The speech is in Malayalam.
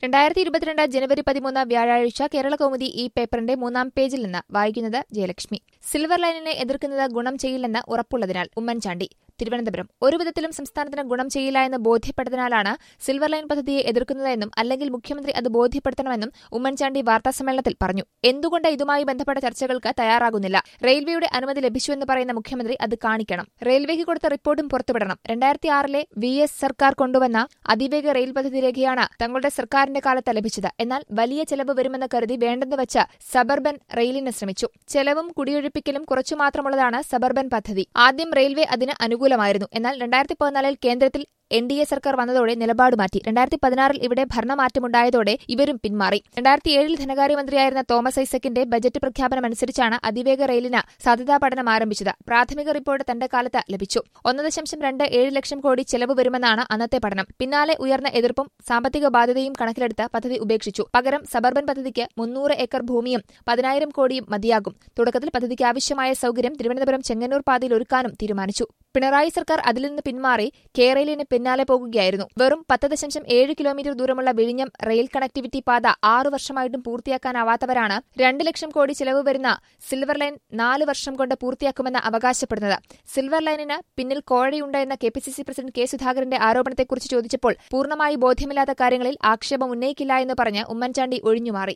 രണ്ടായിരത്തി ഇരുപത്തിരണ്ട് ജനുവരി പതിമൂന്ന് വ്യാഴാഴ്ച കേരള കൗമുദി ഈ പേപ്പറിന്റെ മൂന്നാം പേജിൽ നിന്ന് വായിക്കുന്നത് ജയലക്ഷ്മി സിൽവർ ലൈനിനെ എതിർക്കുന്നത് ഗുണം ചെയ്യില്ലെന്ന് ഉറപ്പുള്ളതിനാൽ ഉമ്മൻചാണ്ടി തിരുവനന്തപുരം ഒരു വിധത്തിലും സംസ്ഥാനത്തിന് ഗുണം ചെയ്യില്ല എന്ന് ബോധ്യപ്പെട്ടതിനാലാണ് സിൽവർ ലൈൻ പദ്ധതിയെ എതിർക്കുന്നതെന്നും അല്ലെങ്കിൽ മുഖ്യമന്ത്രി അത് ബോധ്യപ്പെടുത്തണമെന്നും ഉമ്മൻചാണ്ടി വാർത്താസമ്മേളനത്തിൽ പറഞ്ഞു എന്തുകൊണ്ട് ഇതുമായി ബന്ധപ്പെട്ട ചർച്ചകൾക്ക് തയ്യാറാകുന്നില്ല റെയിൽവേയുടെ അനുമതി ലഭിച്ചുവെന്ന് പറയുന്ന മുഖ്യമന്ത്രി അത് കാണിക്കണം റെയിൽവേക്ക് കൊടുത്ത റിപ്പോർട്ടും പുറത്തുവിടണം രണ്ടായിരത്തി ആറിലെ വി എസ് സർക്കാർ കൊണ്ടുവന്ന അതിവേഗ റെയിൽ പദ്ധതി രേഖയാണ് തങ്ങളുടെ സർക്കാരിന്റെ കാലത്ത് ലഭിച്ചത് എന്നാൽ വലിയ ചെലവ് വരുമെന്ന് കരുതി വേണ്ടെന്ന് വെച്ച് സബർബൻ റെയിലിന് ശ്രമിച്ചു ചെലവും കുടിയൊഴിപ്പിക്കലും കുറച്ചു മാത്രമുള്ളതാണ് സബർബൻ പദ്ധതി ആദ്യം റെയിൽവേ അതിന് അനുകൂലമായിരുന്നു എന്നാൽ രണ്ടായിരത്തി പതിനാലിൽ കേന്ദ്രത്തിൽ എൻ ഡി എ സർക്കാർ വന്നതോടെ നിലപാട് മാറ്റി രണ്ടായിരത്തി പതിനാറിൽ ഇവിടെ ഭരണമാറ്റമുണ്ടായതോടെ ഇവരും പിന്മാറി രണ്ടായിരത്തി ഏഴിൽ ധനകാര്യമന്ത്രിയായിരുന്ന തോമസ് ഐസക്കിന്റെ ബജറ്റ് പ്രഖ്യാപനമനുസരിച്ചാണ് അതിവേഗ റെയിലിന് സാധ്യതാ പഠനം ആരംഭിച്ചത് പ്രാഥമിക റിപ്പോർട്ട് തന്റെ കാലത്ത് ലഭിച്ചു ഒന്ന് ദശാംശം രണ്ട് ഏഴ് ലക്ഷം കോടി ചെലവ് വരുമെന്നാണ് അന്നത്തെ പഠനം പിന്നാലെ ഉയർന്ന എതിർപ്പും സാമ്പത്തിക ബാധ്യതയും കണക്കിലെടുത്ത് പദ്ധതി ഉപേക്ഷിച്ചു പകരം സബർബൻ പദ്ധതിക്ക് മുന്നൂറ് ഏക്കർ ഭൂമിയും പതിനായിരം കോടിയും മതിയാകും തുടക്കത്തിൽ പദ്ധതിക്ക് ആവശ്യമായ സൌകര്യം തിരുവനന്തപുരം ചെങ്ങന്നൂർ പാതയിൽ ഒരുക്കാനും തീരുമാനിച്ചു പിണറായി സർക്കാർ അതിൽ നിന്ന് പിന്മാറി കേരളിന് പിന്നാലെ പോകുകയായിരുന്നു വെറും പത്ത് ദശാംശം ഏഴ് കിലോമീറ്റർ ദൂരമുള്ള വിഴിഞ്ഞം റെയിൽ കണക്ടിവിറ്റി പാത ആറു വർഷമായിട്ടും പൂർത്തിയാക്കാനാവാത്തവരാണ് രണ്ട് ലക്ഷം കോടി ചിലവ് വരുന്ന സിൽവർ ലൈൻ നാല് വർഷം കൊണ്ട് പൂർത്തിയാക്കുമെന്ന് അവകാശപ്പെടുന്നത് സിൽവർ ലൈനിന് പിന്നിൽ കോഴയുണ്ട് എന്ന K P C C president K സുധാകരന്റെ ആരോപണത്തെക്കുറിച്ച് ചോദിച്ചപ്പോൾ പൂർണ്ണമായി ബോധ്യമില്ലാത്ത കാര്യങ്ങളിൽ ആക്ഷേപം ഉന്നയിക്കില്ല എന്ന് പറഞ്ഞ് ഉമ്മൻചാണ്ടി ഒഴിഞ്ഞുമാറി